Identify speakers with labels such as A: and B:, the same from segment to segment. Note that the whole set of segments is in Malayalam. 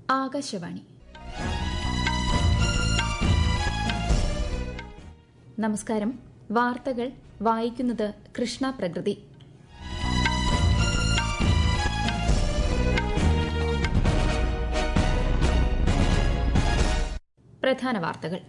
A: ആകാശവാണി നമസ്കാരം വാർത്തകൾ വായിക്കുന്നത് കൃഷ്ണ പ്രകൃതി പ്രധാന വാർത്തകൾ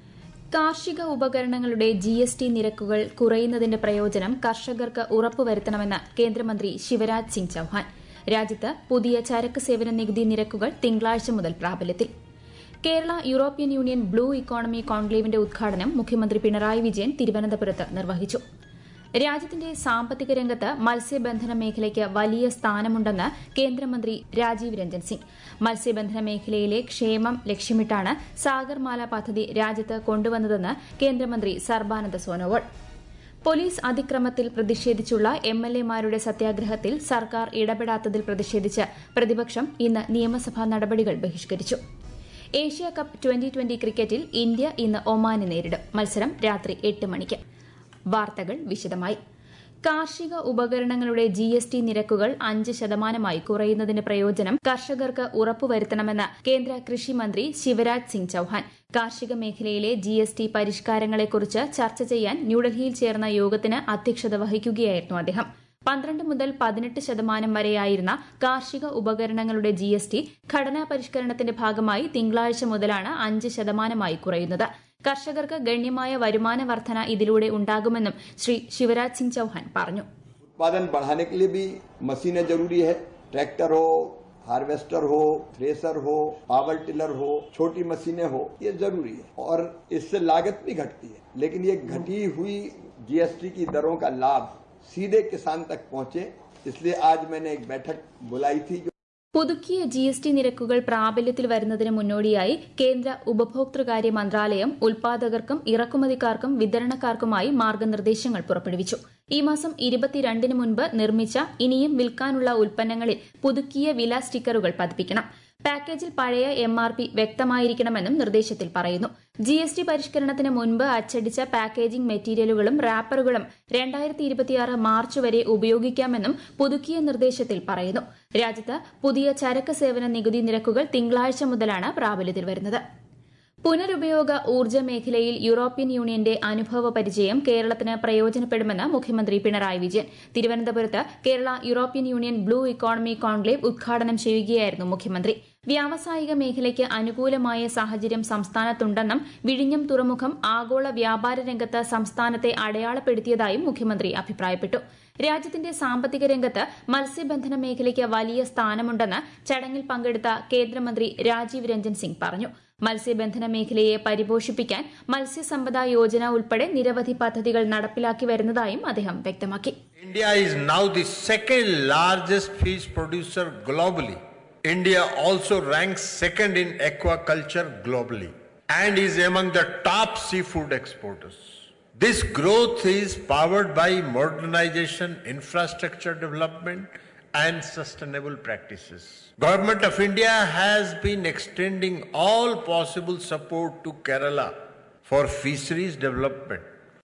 A: കാർഷിക ഉപകരണങ്ങളുടെ ജി എസ് ടി നിരക്കുകൾ കുറയുന്നതിന്റെ പ്രയോജനം കർഷകർക്ക് ഉറപ്പുവരുത്തണമെന്ന് കേന്ദ്രമന്ത്രി ശിവരാജ് സിംഗ് ചൌഹാൻ രാജ്യത്ത് പുതിയ ചരക്ക് സേവന നികുതി നിരക്കുകൾ തിങ്കളാഴ്ച മുതൽ പ്രാബല്യത്തിൽ Kerala European Union blue economy കോൺക്ലേവിന്റെ ഉദ്ഘാടനം മുഖ്യമന്ത്രി പിണറായി വിജയൻ തിരുവനന്തപുരത്ത് നിർവഹിച്ചു രാജ്യത്തിന്റെ സാമ്പത്തിക രംഗത്ത് മത്സ്യബന്ധന മേഖലയ്ക്ക് വലിയ സ്ഥാനമുണ്ടെന്ന് കേന്ദ്രമന്ത്രി രാജീവ് രഞ്ജൻ സിംഗ് മത്സ്യബന്ധന മേഖലയിലെ ക്ഷേമം ലക്ഷ്യമിട്ടാണ് സാഗർമാല പദ്ധതി രാജ്യത്ത് കൊണ്ടുവന്നതെന്ന് കേന്ദ്രമന്ത്രി സർബാനന്ദ സോനോവാൾ പോലീസ് അതിക്രമത്തിൽ പ്രതിഷേധിച്ചുള്ള എം എൽ എമാരുടെ സത്യാഗ്രഹത്തിൽ സർക്കാർ ഇടപെടാത്തതിൽ പ്രതിഷേധിച്ച് പ്രതിപക്ഷം ഇന്ന് നിയമസഭാ നടപടികൾ ബഹിഷ്കരിച്ചു ഏഷ്യ കപ്പ് ട്വന്റി ട്വന്റി ക്രിക്കറ്റിൽ ഇന്ത്യ ഇന്ന് ഒമാനെ നേരിടും മത്സരം രാത്രി എട്ട് മണിക്ക് വാർത്തകൾ വിശദമായി കാർഷിക ഉപകരണങ്ങളുടെ ജി എസ് ടി നിരക്കുകൾ അഞ്ച് ശതമാനമായി കുറയുന്നതിന്റെ പ്രയോജനം കർഷകർക്ക് ഉറപ്പുവരുത്തണമെന്ന് കേന്ദ്ര കൃഷി മന്ത്രി ശിവരാജ് സിംഗ് ചൌഹാൻ കാർഷിക മേഖലയിലെ ജി എസ് ടി പരിഷ്കാരങ്ങളെക്കുറിച്ച് ചർച്ച ചെയ്യാൻ ന്യൂഡൽഹിയിൽ ചേർന്ന യോഗത്തിന് അധ്യക്ഷത വഹിക്കുകയായിരുന്നു അദ്ദേഹം പന്ത്രണ്ട് മുതൽ പതിനെട്ട് ശതമാനം വരെയായിരുന്ന കാർഷിക ഉപകരണങ്ങളുടെ ജി എസ് ടി ഘടനാ പരിഷ്കരണത്തിന്റെ ഭാഗമായി തിങ്കളാഴ്ച മുതലാണ് അഞ്ച് ശതമാനമായി കുറയുന്നത് കർഷകർക്ക് ഗണ്യമായ വരുമാന വർധന ഇതിലൂടെ ഉണ്ടാകുമെന്നും ശ്രീ ശിവരാജ് സിംഗ് ചൌഹാൻ പറഞ്ഞു
B: उत्पादन बढ़ाने के लिए भी मशीनें जरूरी है ट्रैक्टर हो हार्वेस्टर हो थ्रेसर हो पावर टिलर हो छोटी मशीनें हो ये जरूरी है और इससे लागत भी घटती है लेकिन ये घटी हुई जीएसटी की दरों का लाभ सीधे किसान तक पहुंचे इसलिए आज मैंने एक बैठक बुलाई थी जो
A: പുതുക്കിയ ജി എസ് ടി നിരക്കുകൾ പ്രാബല്യത്തിൽ വരുന്നതിന് മുന്നോടിയായി കേന്ദ്ര ഉപഭോക്തൃകാര്യ മന്ത്രാലയം ഉൽപാദകർക്കും ഇറക്കുമതിക്കാർക്കും വിതരണക്കാർക്കുമായി മാർഗനിർദ്ദേശങ്ങൾ പുറപ്പെടുവിച്ചു ഈ മാസം ഇരുപത്തിരണ്ടിന് മുൻപ് നിർമ്മിച്ച ഇനിയും വിൽക്കാനുള്ള ഉൽപ്പന്നങ്ങളിൽ പുതുക്കിയ വില സ്റ്റിക്കറുകൾ പതിപ്പിക്കണം പാക്കേജിൽ പഴയ എം ആർ പി വ്യക്തമായിരിക്കണമെന്നും നിർദ്ദേശത്തിൽ പറയുന്നു ജി എസ് ടി പരിഷ്കരണത്തിന് മുൻപ് അച്ചടിച്ച പാക്കേജിംഗ് മെറ്റീരിയലുകളും റാപ്പറുകളും രണ്ടായിരത്തി ഇരുപത്തിയാറ് മാർച്ച് വരെ ഉപയോഗിക്കാമെന്നും പുതുക്കിയ നിർദ്ദേശത്തിൽ പറയുന്നു രാജ്യത്ത് പുതിയ ചരക്ക് സേവന നികുതി നിരക്കുകൾ തിങ്കളാഴ്ച മുതലാണ് പ്രാബല്യത്തിൽ വരുന്നത് പുനരുപയോഗ ഊർജ്ജ മേഖലയിൽ യൂറോപ്യൻ യൂണിയന്റെ അനുഭവ പരിചയം കേരളത്തിന് പ്രയോജനപ്പെടുമെന്ന് മുഖ്യമന്ത്രി പിണറായി വിജയൻ തിരുവനന്തപുരത്ത് Kerala European Union blue economy conclave ഉദ്ഘാടനം ചെയ്യുകയായിരുന്നു മുഖ്യമന്ത്രി വ്യാവസായിക മേഖലയ്ക്ക് അനുകൂലമായ സാഹചര്യം സംസ്ഥാനത്തുണ്ടെന്നും വിഴിഞ്ഞം തുറമുഖം ആഗോള വ്യാപാര രംഗത്ത് സംസ്ഥാനത്തെ അടയാളപ്പെടുത്തിയതായും മുഖ്യമന്ത്രി അഭിപ്രായപ്പെട്ടു രാജ്യത്തിന്റെ സാമ്പത്തിക രംഗത്ത് മത്സ്യബന്ധന മേഖലയ്ക്ക് വലിയ സ്ഥാനമുണ്ടെന്ന് ചടങ്ങിൽ പങ്കെടുത്ത കേന്ദ്രമന്ത്രി രാജീവ് രഞ്ജൻ സിംഗ് പറഞ്ഞു മത്സ്യബന്ധന മേഖലയെ പരിപോഷിപ്പിക്കാൻ മത്സ്യസമ്പദ യോജന ഉൾപ്പെടെ നിരവധി പദ്ധതികൾ നടപ്പിലാക്കി വരുന്നതായും അദ്ദേഹം വ്യക്തമാക്കി
C: India is now the second largest fish producer globally. India also ranks second in aquaculture globally and is among the top seafood exporters. This growth is powered by modernization, infrastructure development, and sustainable practices. Government of India has been extending all possible support to Kerala for fisheries development.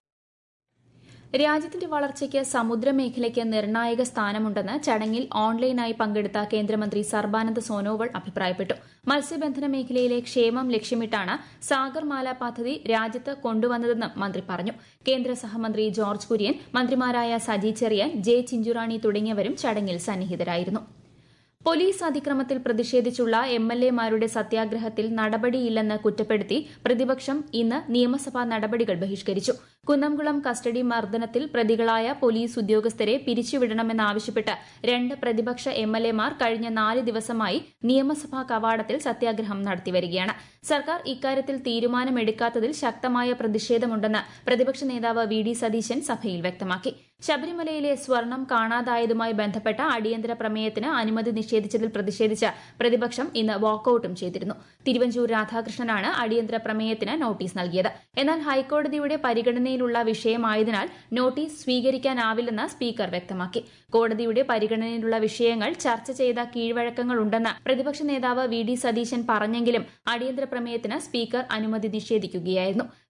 A: രാജ്യത്തിന്റെ വളർച്ചയ്ക്ക് സമുദ്രമേഖലയ്ക്ക് നിർണായക സ്ഥാനമുണ്ടെന്ന് ചടങ്ങിൽ ഓൺലൈനായി പങ്കെടുത്ത കേന്ദ്രമന്ത്രി സർബാനന്ദ സോനോവാൾ അഭിപ്രായപ്പെട്ടു മത്സ്യബന്ധന മേഖലയിലെ ക്ഷേമം ലക്ഷ്യമിട്ടാണ് സാഗർമാല പദ്ധതി രാജ്യത്ത് കൊണ്ടുവന്നതെന്നും മന്ത്രി പറഞ്ഞു കേന്ദ്ര സഹമന്ത്രി ജോർജ് കുര്യൻ മന്ത്രിമാരായ സജി ചെറിയാൻ ജെ ചിഞ്ചുറാണി തുടങ്ങിയവരും ചടങ്ങിൽ സന്നിഹിതരായിരുന്നു പോലീസ് അതിക്രമത്തിൽ പ്രതിഷേധിച്ചുള്ള എം എൽ എമാരുടെ സത്യാഗ്രഹത്തിൽ നടപടിയില്ലെന്ന് കുറ്റപ്പെടുത്തി പ്രതിപക്ഷം ഇന്ന് നിയമസഭാ നടപടികൾ ബഹിഷ്കരിച്ചു കുന്നംകുളം കസ്റ്റഡി മർദ്ദനത്തിൽ പ്രതികളായ പോലീസ് ഉദ്യോഗസ്ഥരെ പിരിച്ചുവിടണമെന്നാവശ്യപ്പെട്ട് രണ്ട് പ്രതിപക്ഷ എം എൽ എമാർ കഴിഞ്ഞ നാല് ദിവസമായി നിയമസഭാ കവാടത്തിൽ സത്യാഗ്രഹം നടത്തിവരികയാണ് സർക്കാർ ഇക്കാര്യത്തിൽ തീരുമാനമെടുക്കാത്തതിൽ ശക്തമായ പ്രതിഷേധമുണ്ടെന്ന് പ്രതിപക്ഷ നേതാവ് വി ഡി സതീശൻ സഭയിൽ വ്യക്തമാക്കി ശബരിമലയിലെ സ്വർണം കാണാതായതുമായി ബന്ധപ്പെട്ട അടിയന്തര പ്രമേയത്തിന് അനുമതി നിഷേധിച്ചതിൽ പ്രതിഷേധിച്ച് പ്രതിപക്ഷം ഇന്ന് വാക്കൌട്ടും ചെയ്തിരുന്നു തിരുവഞ്ചൂർ രാധാകൃഷ്ണനാണ് അടിയന്തര പ്രമേയത്തിന് നോട്ടീസ് നൽകിയത് എന്നാൽ ഹൈക്കോടതിയുടെ പരിഗണനയിലുള്ള വിഷയമായതിനാൽ നോട്ടീസ് സ്വീകരിക്കാനാവില്ലെന്ന് സ്പീക്കർ വ്യക്തമാക്കി കോടതിയുടെ പരിഗണനയിലുള്ള വിഷയങ്ങൾ ചർച്ച ചെയ്ത കീഴ്വഴക്കങ്ങളുണ്ടെന്ന് പ്രതിപക്ഷ നേതാവ് വി ഡി സതീശൻ പറഞ്ഞെങ്കിലും അടിയന്തര പ്രമേയത്തിന് സ്പീക്കർ അനുമതി നിഷേധിക്കുകയായിരുന്നു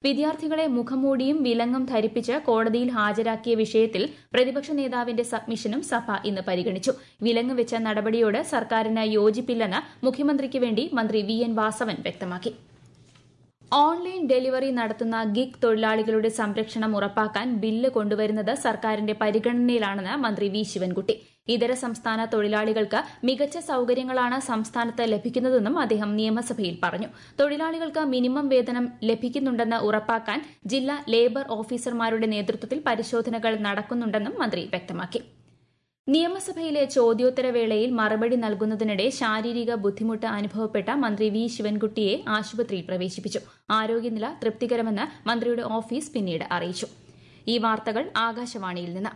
A: വിദ്യാർത്ഥികളെ മുഖംമൂടിയും വിലങ്ങും ധരിപ്പിച്ച് കോടതിയിൽ ഹാജരാക്കിയ വിഷയത്തിൽ പ്രതിപക്ഷ നേതാവിന്റെ സബ്മിഷനും സഭ ഇന്ന് പരിഗണിച്ചു വിലങ്ങ് വെച്ച നടപടിയോട് സർക്കാരിന് യോജിപ്പില്ലെന്ന് മുഖ്യമന്ത്രിക്ക് വേണ്ടി മന്ത്രി വി എൻ വാസവൻ വ്യക്തമാക്കി ഓൺലൈൻ ഡെലിവറി നടത്തുന്ന ഗിഗ് തൊഴിലാളികളുടെ സംരക്ഷണം ഉറപ്പാക്കാൻ ബില്ല് കൊണ്ടുവരുന്നത് സർക്കാരിന്റെ പരിഗണനയിലാണെന്ന് മന്ത്രി വി ശിവൻകുട്ടി ഇതര സംസ്ഥാന തൊഴിലാളികൾക്ക് മികച്ച സൌകര്യങ്ങളാണ് സംസ്ഥാനത്ത് ലഭിക്കുന്നതെന്നും അദ്ദേഹം നിയമസഭയിൽ പറഞ്ഞു തൊഴിലാളികൾക്ക് മിനിമം വേതനം ലഭിക്കുന്നുണ്ടെന്ന് ഉറപ്പാക്കാൻ ജില്ലാ ലേബർ ഓഫീസർമാരുടെ നേതൃത്വത്തിൽ പരിശോധനകൾ നടക്കുന്നുണ്ടെന്നും മന്ത്രി വ്യക്തമാക്കി നിയമസഭയിലെ ചോദ്യോത്തരവേളയിൽ മറുപടി നൽകുന്നതിനിടെ ശാരീരിക ബുദ്ധിമുട്ട് അനുഭവപ്പെട്ട മന്ത്രി വി ശിവൻകുട്ടിയെ ആശുപത്രിയിൽ പ്രവേശിപ്പിച്ചു ആരോഗ്യനില തൃപ്തികരമെന്ന് മന്ത്രിയുടെ ഓഫീസ് പിന്നീട് അറിയിച്ചു ഈ വാർത്തകൾ ആകാശവാണിയിൽ നിന്ന്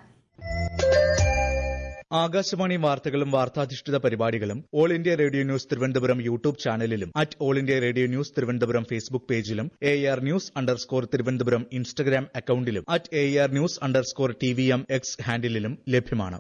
D: ആകാശവാണി വാർത്തകളും വാർത്താധിഷ്ഠിത പരിപാടികളും all India radio news Thiruvananthapuram YouTube ചാനലിലും at all India radio news Thiruvananthapuram Facebook പേജിലും A R news underscore Thiruvananthapuram Instagram അക്കൌണ്ടിലും at A R news underscore T V M X ഹാൻഡിലും ലഭ്യമാണ്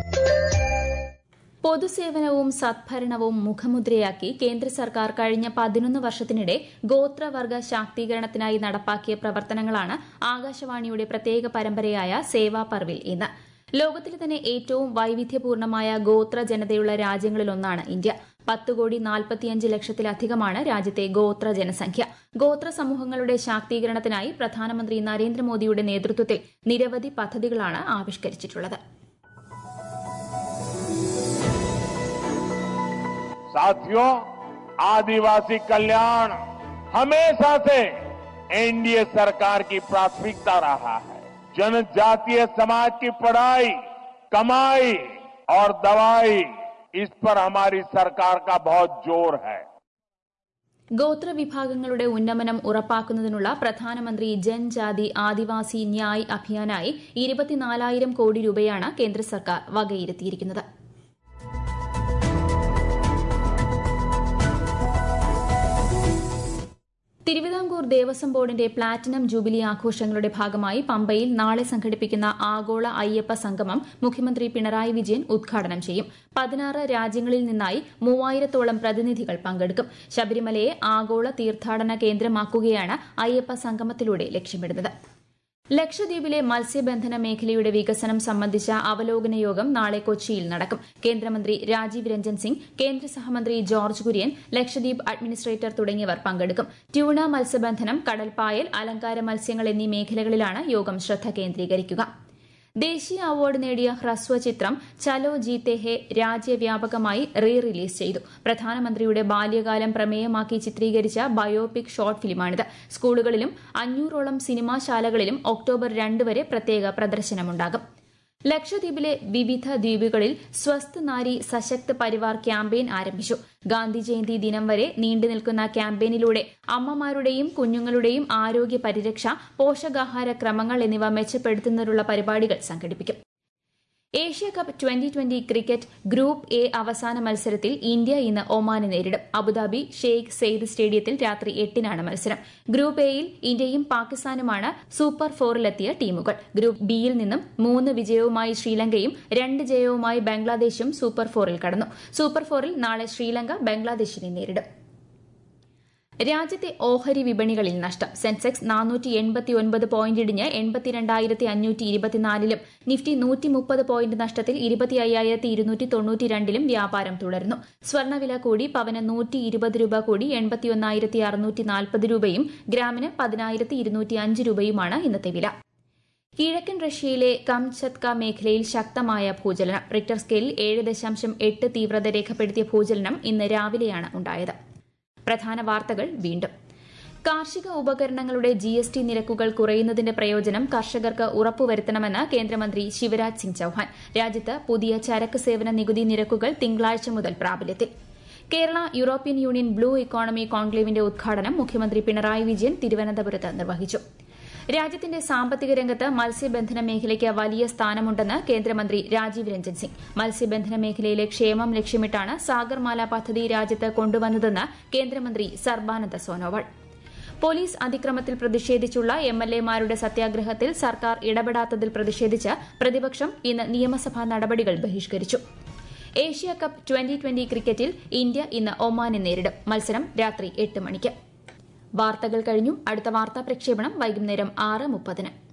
A: പൊതുസേവനവും സദ്ഭരണവും മുഖമുദ്രയാക്കി കേന്ദ്ര സർക്കാർ കഴിഞ്ഞ പതിനൊന്ന് വർഷത്തിനിടെ ഗോത്രവർഗ ശാക്തീകരണത്തിനായി നടപ്പാക്കിയ പ്രവർത്തനങ്ങളാണ് ആകാശവാണിയുടെ പ്രത്യേക പരമ്പരയായ സേവാ പർവിൽ ഇന്ന് ലോകത്തിലെ തന്നെ ഏറ്റവും വൈവിധ്യപൂർണമായ ഗോത്ര ജനതയുള്ള രാജ്യങ്ങളിലൊന്നാണ് ഇന്ത്യ പത്ത് കോടി നാൽപ്പത്തിയഞ്ച് ലക്ഷത്തിലധികമാണ് രാജ്യത്തെ ഗോത്ര ജനസംഖ്യ ഗോത്ര സമൂഹങ്ങളുടെ ശാക്തീകരണത്തിനായി പ്രധാനമന്ത്രി നരേന്ദ്രമോദിയുടെ നേതൃത്വത്തിൽ നിരവധി പദ്ധതികളാണ് ആവിഷ്കരിച്ചിട്ടുള്ളത്
E: साथियों आदिवासी कल्याण हमेशा से एनडीए सरकार की प्राथमिकता रहा है जनजातीय समाज की पढ़ाई कमाई और दवाई इस पर हमारी सरकार का बहुत जोर है
A: ഗോത്രവിഭാഗങ്ങളുടെ ഉന്നമനം ഉറപ്പാക്കുന്നതിനുള്ള പ്രധാനമന്ത്രി ജൻജാതി ആദിവാസി ന്യായ് അഭിയാനായി ഇരുപത്തിനാലായിരം കോടി രൂപയാണ് കേന്ദ്ര സർക്കാർ വകയിരുത്തിയിരിക്കുന്നത് തിരുവിതാംകൂർ ദേവസ്വം ബോർഡിന്റെ പ്ലാറ്റിനം ജൂബിലി ആഘോഷങ്ങളുടെ ഭാഗമായി പമ്പയിൽ നാളെ സംഘടിപ്പിക്കുന്ന ആഗോള അയ്യപ്പ സംഗമം മുഖ്യമന്ത്രി പിണറായി വിജയൻ ഉദ്ഘാടനം ചെയ്യും പതിനാറ് രാജ്യങ്ങളിൽ നിന്നായി മൂവായിരത്തോളം പ്രതിനിധികൾ പങ്കെടുക്കും ശബരിമലയെ ആഗോള തീർത്ഥാടന കേന്ദ്രമാക്കുകയാണ് അയ്യപ്പ സംഗമത്തിലൂടെ ലക്ഷ്യമിടുന്നത് ലക്ഷദ്വീപിലെ മത്സ്യബന്ധന മേഖലയുടെ വികസനം സംബന്ധിച്ച അവലോകന യോഗം നാളെ കൊച്ചിയിൽ നടക്കും കേന്ദ്രമന്ത്രി രാജീവ് രഞ്ജൻ സിംഗ് കേന്ദ്ര സഹമന്ത്രി ജോർജ് കുര്യൻ ലക്ഷദ്വീപ് അഡ്മിനിസ്ട്രേറ്റർ തുടങ്ങിയവർ പങ്കെടുക്കും ട്യൂണ മത്സ്യബന്ധനം കടൽപ്പായൽ അലങ്കാര മത്സ്യങ്ങൾ എന്നീ മേഖലകളിലാണ് യോഗം ശ്രദ്ധ കേന്ദ്രീകരിക്കുക ദേശീയ അവാർഡ് നേടിയ ഹ്രസ്വ ചിത്രം ചലോ ജീത്തെ ഹെ രാജ്യവ്യാപകമായി റീ റിലീസ് ചെയ്തു പ്രധാനമന്ത്രിയുടെ ബാല്യകാലം പ്രമേയമാക്കി ചിത്രീകരിച്ച ബയോപിക് ഷോർട്ട് ഫിലിമാണിത് സ്കൂളുകളിലും അഞ്ഞൂറോളം സിനിമാശാലകളിലും ഒക്ടോബർ രണ്ട് വരെ പ്രത്യേക പ്രദർശനമുണ്ടാകും ലക്ഷദ്വീപിലെ വിവിധ ദ്വീപുകളിൽ സ്വസ്ഥ് നാരി സശക്ത് പരിവാർ ക്യാമ്പയിൻ ആരംഭിച്ചു ഗാന്ധി ജയന്തി ദിനം വരെ നീണ്ടുനിൽക്കുന്ന ക്യാമ്പയിനിലൂടെ അമ്മമാരുടെയും കുഞ്ഞുങ്ങളുടെയും ആരോഗ്യ പരിരക്ഷ പോഷകാഹാര ക്രമങ്ങൾ എന്നിവ മെച്ചപ്പെടുത്തുന്നതിനുള്ള പരിപാടികൾ സംഘടിപ്പിക്കും Asia cup twenty twenty cricket group A അവസാന മത്സരത്തിൽ ഇന്ത്യ ഇന്ന് ഒമാനെ നേരിടും അബുദാബി ഷെയ്ഖ് സെയ്ദ് സ്റ്റേഡിയത്തിൽ രാത്രി എട്ടിനാണ് മത്സരം ഗ്രൂപ്പ് എയിൽ ഇന്ത്യയും പാകിസ്ഥാനുമാണ് സൂപ്പർ ഫോറിലെത്തിയ ടീമുകൾ ഗ്രൂപ്പ് ബിയിൽ നിന്നും മൂന്ന് വിജയവുമായി ശ്രീലങ്കയും രണ്ട് ജയവുമായി ബംഗ്ലാദേശും സൂപ്പർ ഫോറിൽ കടന്നു സൂപ്പർ ഫോറിൽ നാളെ ശ്രീലങ്ക ബംഗ്ലാദേശിനെ നേരിടും രാജ്യത്തെ ഓഹരി വിപണികളിൽ നഷ്ടം സെൻസെക്സ് നാനൂറ്റി എൺപത്തി ഒൻപത് പോയിന്റ് ഇടിഞ്ഞ് എൺപത്തിരണ്ടായിരത്തി അഞ്ഞൂറ്റി ഇരുപത്തിനാലിലും നിഫ്റ്റി നൂറ്റി മുപ്പത് പോയിന്റ് നഷ്ടത്തിൽ ഇരുപത്തി അയ്യായിരത്തി ഇരുന്നൂറ്റി തൊണ്ണൂറ്റിരണ്ടിലും വ്യാപാരം തുടരുന്നു സ്വർണ്ണവില കൂടി പവന് നൂറ്റി ഇരുപത് രൂപ കൂടി എൺപത്തിയൊന്നായിരത്തി അറുന്നൂറ്റി നാൽപ്പത് രൂപയും ഗ്രാമിന് പതിനായിരത്തി ഇരുന്നൂറ്റി അഞ്ച് രൂപയുമാണ് ഇന്നത്തെ വില കിഴക്കൻ റഷ്യയിലെ കംചത്ക മേഖലയിൽ ശക്തമായ ഭൂചലനം റിക്ടർ സ്കെയിലിൽ ഏഴ് ദശാംശം എട്ട് തീവ്രത രേഖപ്പെടുത്തിയ ഭൂചലനം ഇന്ന് രാവിലെയാണ് ഉണ്ടായത് പ്രധാന വാർത്തകൾ വീണ്ടും കാർഷിക ഉപകരണങ്ങളുടെ ജി എസ് ടി നിരക്കുകൾ കുറയുന്നതിന്റെ പ്രയോജനം കർഷകർക്ക് ഉറപ്പുവരുത്തണമെന്ന് കേന്ദ്രമന്ത്രി ശിവരാജ് സിംഗ് ചൌഹാൻ രാജ്യത്ത് പുതിയ ചരക്ക് സേവന നികുതി നിരക്കുകൾ തിങ്കളാഴ്ച മുതൽ പ്രാബല്യത്തിൽ Kerala European Union blue economy കോൺക്ലേവിന്റെ ഉദ്ഘാടനം മുഖ്യമന്ത്രി പിണറായി വിജയൻ തിരുവനന്തപുരത്ത് നിർവഹിച്ചു രാജ്യത്തിന്റെ സാമ്പത്തിക രംഗത്ത് മത്സ്യബന്ധന മേഖലയ്ക്ക് വലിയ സ്ഥാനമുണ്ടെന്ന് കേന്ദ്രമന്ത്രി രാജീവ് രഞ്ജൻ സിംഗ് മത്സ്യബന്ധന മേഖലയിലെ ക്ഷേമം ലക്ഷ്യമിട്ടാണ് സാഗർമാല പദ്ധതി രാജ്യത്ത് കൊണ്ടുവന്നതെന്ന് കേന്ദ്രമന്ത്രി സർബാനന്ദ സോനോവാൾ പോലീസ് അതിക്രമത്തിൽ പ്രതിഷേധിച്ചുള്ള എം എൽ എമാരുടെ സത്യാഗ്രഹത്തിൽ സർക്കാർ ഇടപെടാത്തതിൽ പ്രതിഷേധിച്ച് പ്രതിപക്ഷം ഇന്ന് നിയമസഭാ നടപടികൾ ബഹിഷ്കരിച്ചു ഏഷ്യ കപ്പ് ട്വന്റി ട്വന്റി ക്രിക്കറ്റിൽ ഇന്ത്യ ഇന്ന് ഒമാനെ നേരിടും മത്സരം രാത്രി എട്ട് മണിക്ക് വാർത്തകൾ കഴിഞ്ഞു അടുത്ത വാർത്താ പ്രക്ഷേപണം വൈകുന്നേരം ആറ് മുപ്പതിന്